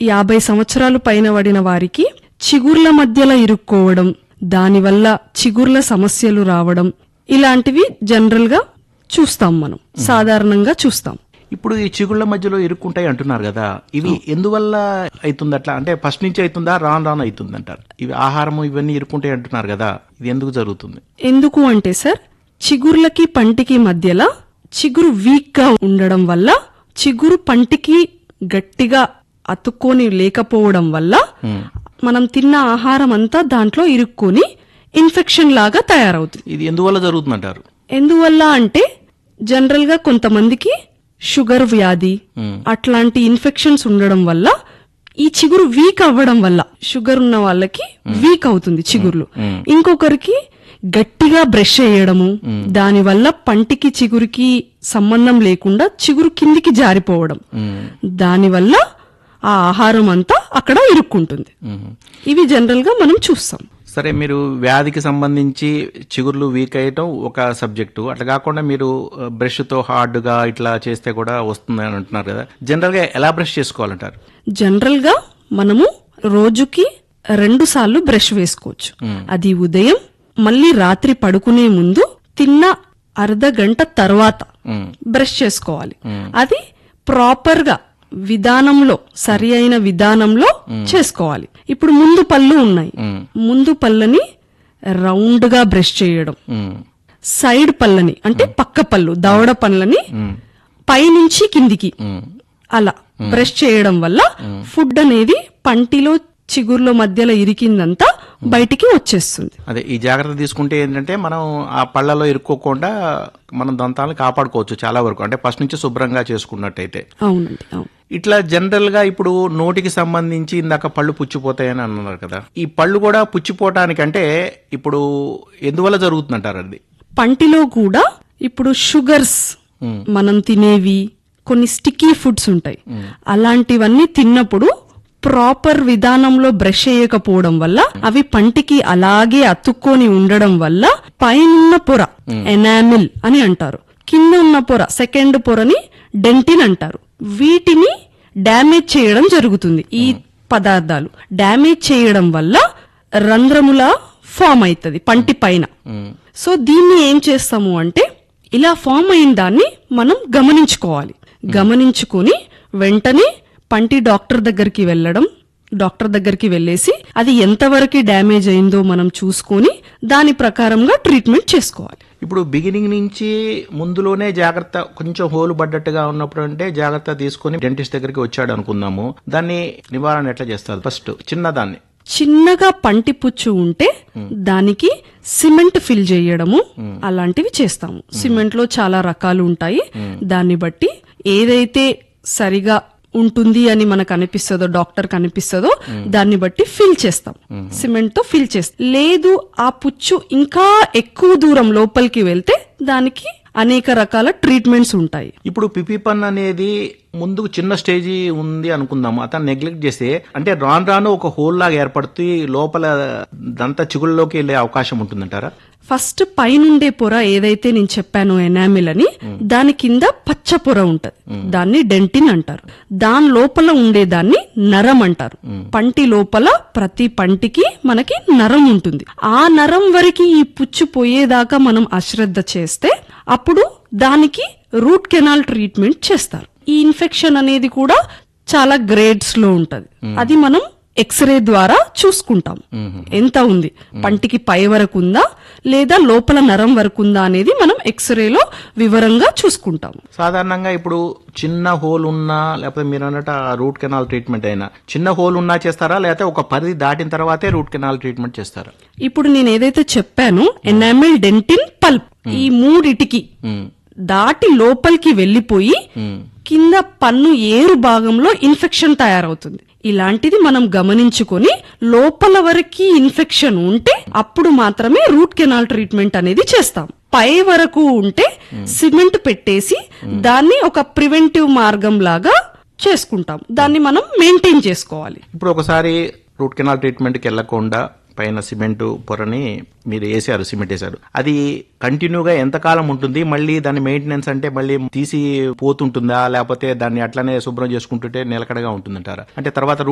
యాభై సంవత్సరాలు పైన పడిన వారికి చిగుర్ల మధ్యలో ఇరుక్కోవడం దానివల్ల చిగుర్ల సమస్యలు రావడం ఇలాంటివి జనరల్ గా చూస్తాం మనం సాధారణంగా చూస్తాం ఇప్పుడు ఈ చిగుళ్ళ మధ్యలో ఇరుక్కుంటాయి అంటున్నారు కదా ఇవి ఎందువల్ల అవుతుంది అట్లా అంటే ఫస్ట్ నుంచి అవుతుందా రాను రాను అవుతుంది అంటారు ఇవి ఆహారం ఇవన్నీ ఇరుక్కుంటాయి అంటున్నారు కదా ఇది ఎందుకు జరుగుతుంది ఎందుకు అంటే సార్ చిగుర్లకి పంటికి మధ్యలో చిగురు వీక్ గా ఉండడం వల్ల చిగురు పంటికి గట్టిగా అతుక్కొని లేకపోవడం వల్ల మనం తిన్న ఆహారం అంతా దాంట్లో ఇరుక్కొని ఇన్ఫెక్షన్ లాగా తయారవుతుంది ఇది ఎందువల్ల జరుగుతుంది అంటారు ఎందువల్ల అంటే జనరల్ గా కొంతమందికి షుగర్ వ్యాధి అట్లాంటి ఇన్ఫెక్షన్స్ ఉండడం వల్ల ఈ చిగురు వీక్ అవ్వడం వల్ల షుగర్ ఉన్న వాళ్ళకి వీక్ అవుతుంది చిగుర్లు ఇంకొకరికి గట్టిగా బ్రష్ చేయడము దానివల్ల పంటికి చిగురికి సంబంధం లేకుండా చిగురు కిందికి జారిపోవడం దానివల్ల ఆ ఆహారం అంతా అక్కడ ఇరుక్కుంటుంది ఇవి జనరల్ గా మనం చూస్తాం సరే మీరు వ్యాధికి సంబంధించి చిగుర్లు వీక్ అయ్యటం ఒక సబ్జెక్టు అట్లా కాకుండా మీరు బ్రష్ తో హార్డ్ గా ఇట్లా చేస్తే కూడా వస్తుంది అని అంటున్నారు కదా జనరల్ గా ఎలా బ్రష్ చేసుకోవాలంటారు జనరల్ గా మనము రోజుకి రెండు సార్లు బ్రష్ వేసుకోవచ్చు అది ఉదయం మళ్ళీ రాత్రి పడుకునే ముందు తిన్న అర్ధ గంట తర్వాత మ్మ్. బ్రష్ చేసుకోవాలి అది ప్రాపర్ గా విధానంలో సరి అయిన విధానంలో చేసుకోవాలి ఇప్పుడు ముందు పళ్ళు ఉన్నాయి ముందు పళ్ళని రౌండ్ గా బ్రష్ చేయడం మ్మ్. సైడ్ పళ్ళని అంటే పక్క పళ్ళు దవడ పళ్ళని పైనుంచి కిందికి అలా బ్రష్ చేయడం వల్ల ఫుడ్ అనేది పంటిలో చిగుర్ల మధ్యలో ఇరికిందంతా బయటికి వచ్చేస్తుంది అదే ఈ జాగ్రత్త తీసుకుంటే ఏంటంటే మనం ఆ పళ్ళలో ఇరుక్కోకుండా మనం దంతాలను కాపాడుకోవచ్చు చాలా వరకు అంటే ఫస్ట్ నుంచి శుభ్రంగా చేసుకున్నట్టయితే అవునండి అవును ఇట్లా జనరల్ గా ఇప్పుడు నోటికి సంబంధించి ఇందాక పళ్ళు పుచ్చిపోతాయని అన్నారు కదా ఈ పళ్ళు కూడా పుచ్చిపోవటానికంటే ఇప్పుడు ఎందువల్ల జరుగుతుందంటారు అది పంటిలో కూడా ఇప్పుడు షుగర్స్ మనం తినేవి కొన్ని స్టిక్కీ ఫుడ్స్ ఉంటాయి అలాంటివన్నీ తిన్నప్పుడు ప్రాపర్ విధానంలో బ్రష్ చేయకపోవడం వల్ల అవి పంటికి అలాగే అతుక్కొని ఉండడం వల్ల పైనున్న పొర ఎనామిల్ అని అంటారు కింద ఉన్న పొర సెకండ్ పొరని డెంటిన్ అంటారు వీటిని డ్యామేజ్ చేయడం జరుగుతుంది ఈ పదార్థాలు డ్యామేజ్ చేయడం వల్ల రంధ్రముల ఫామ్ అవుతుంది పంటి పైన సో దీన్ని ఏం చేస్తాము అంటే ఇలా ఫామ్ అయిన దాన్ని మనం గమనించుకోవాలి గమనించుకొని వెంటనే పంటి డాక్టర్ దగ్గరికి వెళ్ళడం డాక్టర్ దగ్గరికి వెళ్ళేసి అది ఎంతవరకు డ్యామేజ్ అయిందో మనం చూసుకొని దాని ప్రకారంగా ట్రీట్మెంట్ చేసుకోవాలి ఇప్పుడు బిగినింగ్ నుంచి ముందులోనే జాగ్రత్త కొంచెం హోలు పడ్డట్టుగా ఉన్నప్పుడు అంటే జాగ్రత్త తీసుకొని డెంటిస్ట్ దగ్గరికి వచ్చాడు అనుకుందాము దాన్ని నివారణ ఎట్లా చేస్తారు ఫస్ట్ చిన్నదాన్ని చిన్నగా పంటి పుచ్చు ఉంటే దానికి సిమెంట్ ఫిల్ చేయడము అలాంటివి చేస్తాము సిమెంట్ లో చాలా రకాలు ఉంటాయి దాన్ని బట్టి ఏదైతే సరిగా ఉంటుంది అని మనకు అనిపిస్తుందో డాక్టర్ కనిపిస్తుందో దాన్ని బట్టి ఫిల్ చేస్తాం సిమెంట్ తో ఫిల్ చేస్తాం లేదు ఆ పుచ్చు ఇంకా ఎక్కువ దూరం లోపలికి వెళ్తే దానికి అనేక రకాల ట్రీట్మెంట్స్ ఉంటాయి ఇప్పుడు పిపిపన్ అనేది ముందుకు చిన్న స్టేజీ ఉంది అనుకుందాము అతను నెగ్లెక్ట్ చేస్తే అంటే రాను రాను ఒక హోల్ లాగా ఏర్పడుతూ లోపల దంత చిగుళ్ళలోకి వెళ్ళే అవకాశం ఉంటుందంటారా ఫస్ట్ పైనుండే పొర ఏదైతే నేను చెప్పానో ఎనామిల్ అని దాని కింద పచ్చ పొర ఉంటది దాన్ని డెంటిన్ అంటారు దాని లోపల ఉండేదాన్ని నరం అంటారు పంటి లోపల ప్రతి పంటికి మనకి నరం ఉంటుంది ఆ నరం వరకు ఈ పుచ్చు పోయేదాకా మనం అశ్రద్ధ చేస్తే అప్పుడు దానికి రూట్ కెనాల్ ట్రీట్మెంట్ చేస్తారు ఈ ఇన్ఫెక్షన్ అనేది కూడా చాలా గ్రేడ్స్ లో ఉంటది అది మనం ఎక్స్రే ద్వారా చూసుకుంటాం ఎంత ఉంది పంటికి పై వరకు ఉందా లేదా లోపల నరం వరకు ఉందా అనేది మనం ఎక్స్రేలో వివరంగా చూసుకుంటాం సాధారణంగా ఇప్పుడు చిన్న హోల్ ఉన్నా లేకపోతే మీరు అన్నట్టు ఆ రూట్ కెనాల్ ట్రీట్మెంట్ అయినా చిన్న హోల్ ఉన్నా చేస్తారా లేకపోతే ఒక పరిధి దాటిన తర్వాతే రూట్ కెనాల్ ట్రీట్మెంట్ చేస్తారా ఇప్పుడు నేను ఏదైతే చెప్పానో ఎనామిల్ డెంటిన్ పల్ప్ ఈ మూడిటికి దాటి లోపలికి వెళ్ళిపోయి కింద పన్ను ఏరు భాగంలో ఇన్ఫెక్షన్ తయారవుతుంది ఇలాంటిది మనం గమనించుకొని లోపల వరకు ఇన్ఫెక్షన్ ఉంటే అప్పుడు మాత్రమే రూట్ కెనాల్ ట్రీట్మెంట్ అనేది చేస్తాం పై వరకు ఉంటే సిమెంట్ పెట్టేసి దాన్ని ఒక ప్రివెంటివ్ మార్గం లాగా చేసుకుంటాం దాన్ని మనం మెయింటైన్ చేసుకోవాలి ఇప్పుడు ఒకసారి రూట్ కెనాల్ ట్రీట్మెంట్కి వెళ్లకుండా పైన సిమెంట్ పొరని మీరు వేసారు సిమెంట్ వేసారు అది కంటిన్యూగా ఎంతకాలం ఉంటుంది మళ్ళీ దాని మెయింటెనెన్స్ అంటే మళ్ళీ తీసి పోతుంటుందా లేకపోతే దాన్ని అట్లనే శుభ్రం చేసుకుంటుంటే నిలకడగా ఉంటుందంటారా అంటే తర్వాత